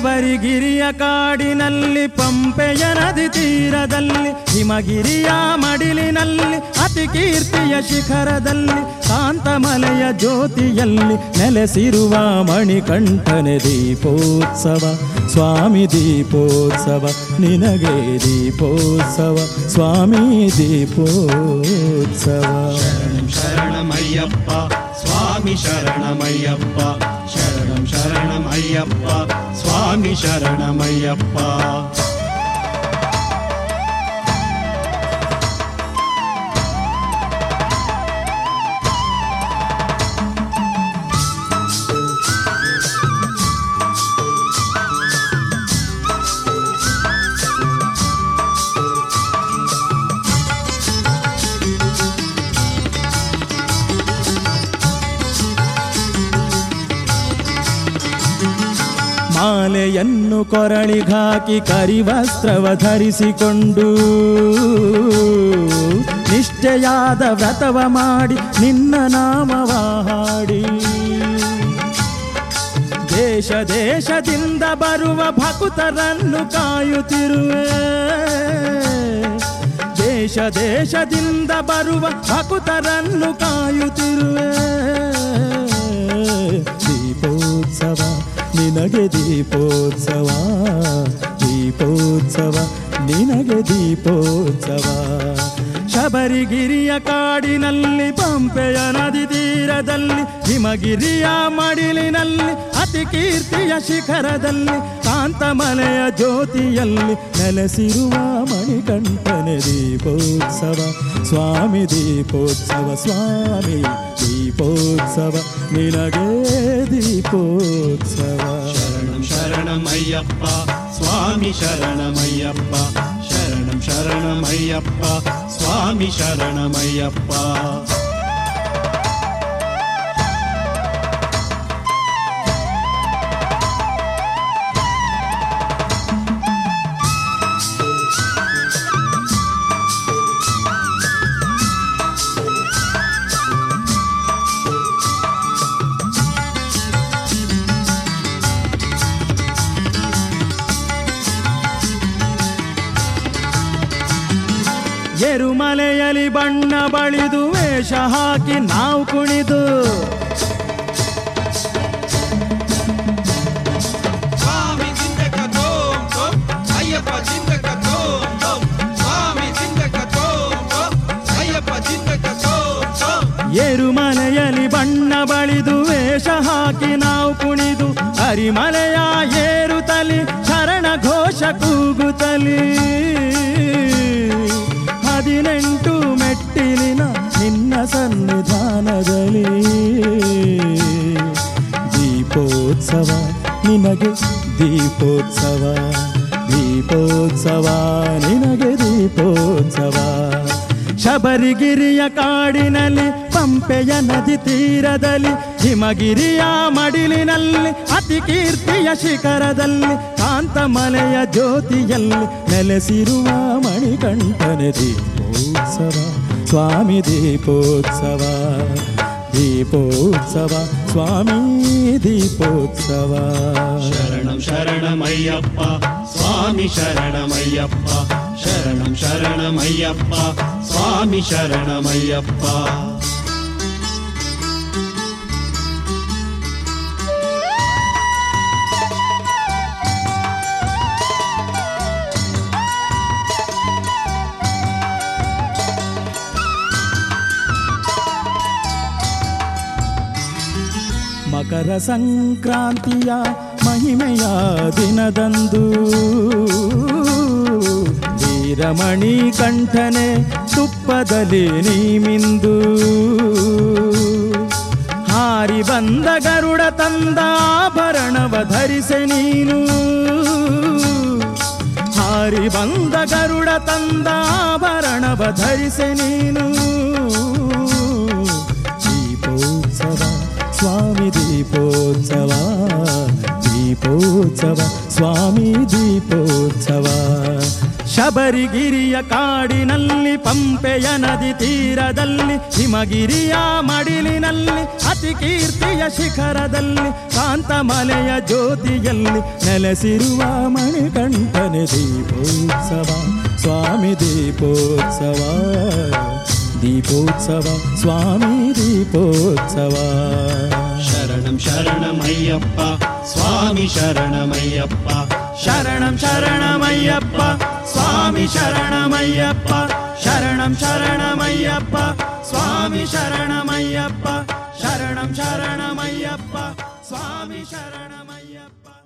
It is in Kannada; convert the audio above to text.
ಶಬರಿಗಿರಿಯ ಕಾಡಿನಲ್ಲಿ ಪಂಪೆಯ ನದಿ ತೀರದಲ್ಲಿ ಹಿಮಗಿರಿಯ ಮಡಿಲಿನಲ್ಲಿ ಅತಿ ಕೀರ್ತಿಯ ಶಿಖರದಲ್ಲಿ ಕಾಂತಮಲೆಯ ಜ್ಯೋತಿಯಲ್ಲಿ ನೆಲೆಸಿರುವ ಮಣಿಕಂಠನೆ ದೀಪೋತ್ಸವ ಸ್ವಾಮಿ ದೀಪೋತ್ಸವ ನಿನಗೆ ದೀಪೋತ್ಸವ ಸ್ವಾಮಿ ದೀಪೋತ್ಸವ ಶರಣಂ ಶರಣಮಯ್ಯಪ್ಪ ಸ್ವಾಮಿ ಶರಣಮಯ್ಯಪ್ಪ ಶರಣಂ ಶರಣಮಯ್ಯಪ್ಪ ಸ್ವಾಮಿ ಶರಣಮಯ್ಯಪ್ಪ ಮಾಲೆಯನ್ನು ಕೊರಳಿಗಾಕಿ ಕರಿವಸ್ತ್ರವ ಧರಿಸಿಕೊಂಡು ನಿಷ್ಠೆಯಾದ ವ್ರತವ ಮಾಡಿ ನಿನ್ನ ನಾಮವ ಹಾಡಿ ದೇಶ ದೇಶದಿಂದ ಬರುವ ಭಕ್ತರನ್ನು ಕಾಯುತ್ತಿರುವೆ ದೇಶ ದೇಶದಿಂದ ಬರುವ ಭಕ್ತರನ್ನು ಕಾಯುತ್ತಿರುವೆ ದೀಪೋತ್ಸವ ನಿನಗೆ ದೀಪೋತ್ಸವ ದೀಪೋತ್ಸವ ನಿನಗೆ ದೀಪೋತ್ಸವ ಶಬರಿಗಿರಿಯ ಕಾಡಿನಲ್ಲಿ ಪಂಪೆಯ ನದಿ ತೀರದಲ್ಲಿ ಹಿಮಗಿರಿಯ ಮಡಿಲಿನಲ್ಲಿ ಅತಿ ಕೀರ್ತಿಯ ಶಿಖರದಲ್ಲಿ ಕಾಂತಮಲೆಯ ಜ್ಯೋತಿಯಲ್ಲಿ ನೆಲೆಸಿರುವ ಮಣಿಕಂಠನೆ ದೀಪೋತ್ಸವ ಸ್ವಾಮಿ ದೀಪೋತ್ಸವ ಸ್ವಾಮಿ ದೀಪೋತ್ಸವ ನಿನಗೆ ದೀಪೋತ್ಸವ ಶರಣಂ ಶರಣಮಯ್ಯಪ್ಪ ಸ್ವಾಮಿ ಶರಣಮಯ್ಯಪ್ಪ ಶರಣಂ ಶರಣಮಯ್ಯಪ್ಪ ಸ್ವಾಮಿ ಶರಣಮಯ್ಯಪ್ಪ ಎರುಮಲೆಯಲ್ಲಿ ಬಣ್ಣ ಬಳಿದು ವೇಷ ಹಾಕಿ ನಾವು ಕುಣಿದು ಸ್ವಾಮಿ ಜಿಂದಕ ತೋಂ ತೋಂ ಅಯ್ಯಪ್ಪ ಜಿಂದಕ ತೋಂ ತೋಂ ಸ್ವಾಮಿ ಜಿಂದಕ ತೋಂ ತೋಂ ಅಯ್ಯಪ್ಪ ಜಿಂದಕ ತೋಂ ತೋಂ ಏರುಮಲೆಯಲ್ಲಿ ಬಣ್ಣ ಬಳಿದು ವೇಷ ಹಾಕಿ ನಾವು ಕುಣಿದು ಹರಿಮಲೆಯ ಏರುತ್ತಲಿ ಶರಣ ಘೋಷ ಕೂಗುತ್ತಲಿ ಹದಿನೆಂಟು ಮೆಟ್ಟಿಲಿನ ನಿನ್ನ ಸನ್ನಿಧಾನದಲ್ಲಿ ದೀಪೋತ್ಸವ ನಿನಗೆ ದೀಪೋತ್ಸವ ದೀಪೋತ್ಸವ ನಿನಗೆ ದೀಪೋತ್ಸವ ಶಬರಿಗಿರಿಯ ಕಾಡಿನಲ್ಲಿ ಪಂಪೆಯ ನದಿ ತೀರದಲ್ಲಿ ಹಿಮಗಿರಿಯ ಮಡಿಲಿನಲ್ಲಿ ಅತಿ ಕೀರ್ತಿಯ ಶಿಖರದಲ್ಲಿ ಕಾಂತಮಲೆಯ ಜ್ಯೋತಿಯಲ್ಲಿ ನೆಲೆಸಿರುವ ಮಣಿಕಂಠನೆ ದೀಪೋತ್ಸವ ಸ್ವಾಮಿ ದೀಪೋತ್ಸವ ದೀಪೋತ್ಸವ ಸ್ವಾಮಿ ದೀಪೋತ್ಸವ ಶರಣಂ ಶರಣಮಯ್ಯಪ್ಪ ಸ್ವಾಮಿ ಶರಣಮಯ್ಯಪ್ಪ ಶರಣಂ ಶರಣಮಯ್ಯಪ್ಪ ಸ್ವಾಮಿ ಶರಣಮಯ್ಯಪ್ಪ ಮಕರ ಸಂಕ್ರಾಂತಿಯ ಮಹಿಮೆಯ ದಿನದಂದು ವೀರಮಣಿ ಕಂಠನೆ ತುಪ್ಪದಲ್ಲಿ ನೀಮಿಂದು ಹಾರಿ ಬಂದ ಗರುಡ ತಂದ ಆಭರಣವ ಧರಿಸೆ ನೀನು ಹಾರಿ ಬಂದ ಗರುಡ ತಂದ ಆಭರಣವ ಧರಿಸೆ ನೀನು ದೀಪೋತ್ಸವ ಸ್ವಾಮಿ ದೀಪೋತ್ಸವ ದೀಪೋತ್ಸವ ಸ್ವಾಮಿ ದೀಪೋತ್ಸವ ಶಬರಿಗಿರಿಯ ಕಾಡಿನಲ್ಲಿ ಪಂಪೆಯ ನದಿ ತೀರದಲ್ಲಿ ಹಿಮಗಿರಿಯ ಮಡಿಲಿನಲ್ಲಿ ಅತಿ ಕೀರ್ತಿಯ ಶಿಖರದಲ್ಲಿ ಕಾಂತಮಲೆಯ ಜ್ಯೋತಿಯಲ್ಲಿ ನೆಲೆಸಿರುವ ಮಣಿಕಂಠನೆ ದೀಪೋತ್ಸವ ಸ್ವಾಮಿ ದೀಪೋತ್ಸವ ದೀಪೋತ್ಸವ ಸ್ವಾಮಿ ದೀಪೋತ್ಸವ ಶರಣಂ ಶರಣಮಯ್ಯಪ್ಪ ಸ್ವಾಮಿ ಶರಣಮಯ್ಯಪ್ಪ ಶರಣಂ ಶರಣಮಯ್ಯಪ್ಪ ಸ್ವಾಮಿ ಶರಣಮಯ್ಯಪ್ಪ ಶರಣಂ ಶರಣಮಯ್ಯಪ್ಪ ಸ್ವಾಮಿ ಶರಣಮಯ್ಯಪ್ಪ ಶರಣಂ ಶರಣಮಯ್ಯಪ್ಪ ಸ್ವಾಮಿ ಶರಣಮಯ್ಯಪ್ಪ